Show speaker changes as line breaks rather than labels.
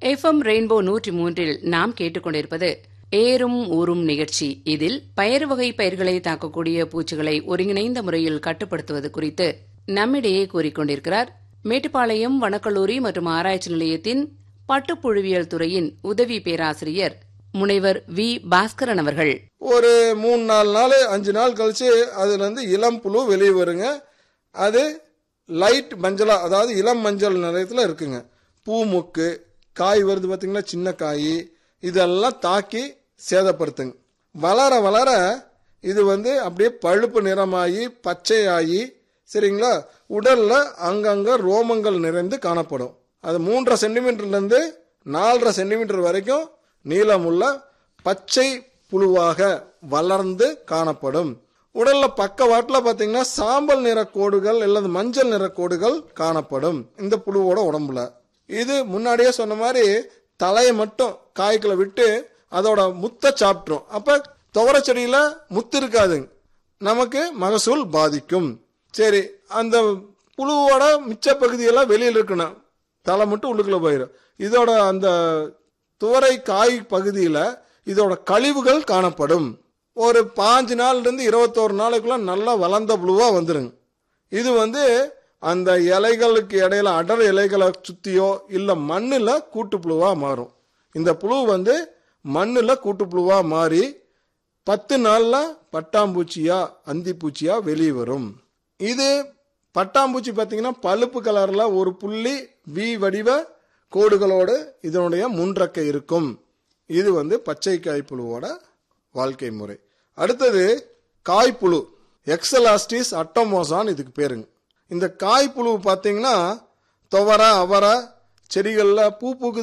FM rainbow நூற்றி மூன்றில் நாம் கேட்டுக்கொண்டிருப்பது ஏறும் ஊறும் நிகழ்ச்சி இதில் பயறு வகை பயிர்களை தாக்கக்கூடிய பூச்சிகளை ஒருங்கிணைந்த முறையில் கட்டுப்படுத்துவது குறித்து நம்மிடையே கூறிக்கொண்டிருக்கிறார் மேட்டுப்பாளையம் வனக்கல்லூரி மற்றும் ஆராய்ச்சி நிலையத்தின் பட்டுப்புழுவியல் துறையின் உதவி பேராசிரியர் முனைவர் வி பாஸ்கரன் அவர்கள்
ஒரு மூணு நாலு நாள் அஞ்சு நாள் கழிச்சு அதுல இருந்து இளம் புழு வெளியே வருங்க அது லைட் மஞ்சளா அதாவது இளம் மஞ்சள் நிறத்துல இருக்குங்க பூ மொக்கு காய் வருது பார்த்தீங்களா சின்ன காய் இதெல்லாம் தாக்கி சேதப்படுத்துங்க வளர வளர இது வந்து அப்படியே பழுப்பு நிறமாகி பச்சையாகி சரிங்களா உடல்ல அங்கங்க ரோமங்கள் நிறைந்து காணப்படும் அது மூன்றரை சென்டிமீட்டர்ல இருந்து நாலரை சென்டிமீட்டர் வரைக்கும் நீளமுள்ள பச்சை புழுவாக வளர்ந்து காணப்படும் உடல்ல பக்கவாட்டில் பார்த்தீங்கன்னா சாம்பல் நிற கோடுகள் அல்லது மஞ்சள் நிற கோடுகள் காணப்படும் இந்த புழுவோட உடம்புல இது முன்னாடியே சொன்ன மாதிரி தலையை மட்டும் காய்களை விட்டு அதோட முத்தை சாப்பிட்ரும் அப்ப துவர செடியில முத்து இருக்காதுங்க நமக்கு மகசூல் பாதிக்கும் சரி அந்த புழுவோட மிச்ச பகுதியெல்லாம் வெளியில் இருக்கணும் தலை மட்டும் உள்ளுக்குள்ள போயிடும் இதோட அந்த துவரை காய் பகுதியில் இதோட கழிவுகள் காணப்படும் ஒரு பாஞ்சு நாள்ல இருந்து இருபத்தோரு நாளைக்குள்ள நல்லா வளர்ந்த புழுவா வந்துருங்க இது வந்து அந்த இலைகளுக்கு இடையில அடர் இலைகளை சுத்தியோ இல்ல மண்ணுல கூட்டுப்புழுவா மாறும் இந்த புழு வந்து மண்ணுல கூட்டுப்புழுவா மாறி பத்து நாள்ல பட்டாம்பூச்சியா அந்திப்பூச்சியா வெளியே வரும் இது பட்டாம்பூச்சி பார்த்தீங்கன்னா பழுப்பு கலர்ல ஒரு புள்ளி வி வடிவ கோடுகளோடு இதனுடைய முன்றக்கை இருக்கும் இது வந்து பச்சை காய்ப்புழுவோட வாழ்க்கை முறை அடுத்தது காய்ப்புழு எக்ஸலாஸ்டிஸ் அட்டமோசான் இதுக்கு பேருங்க இந்த காய்ப்புழு பார்த்தீங்கன்னா துவரை அவரை செடிகளில் பூ பூக்குது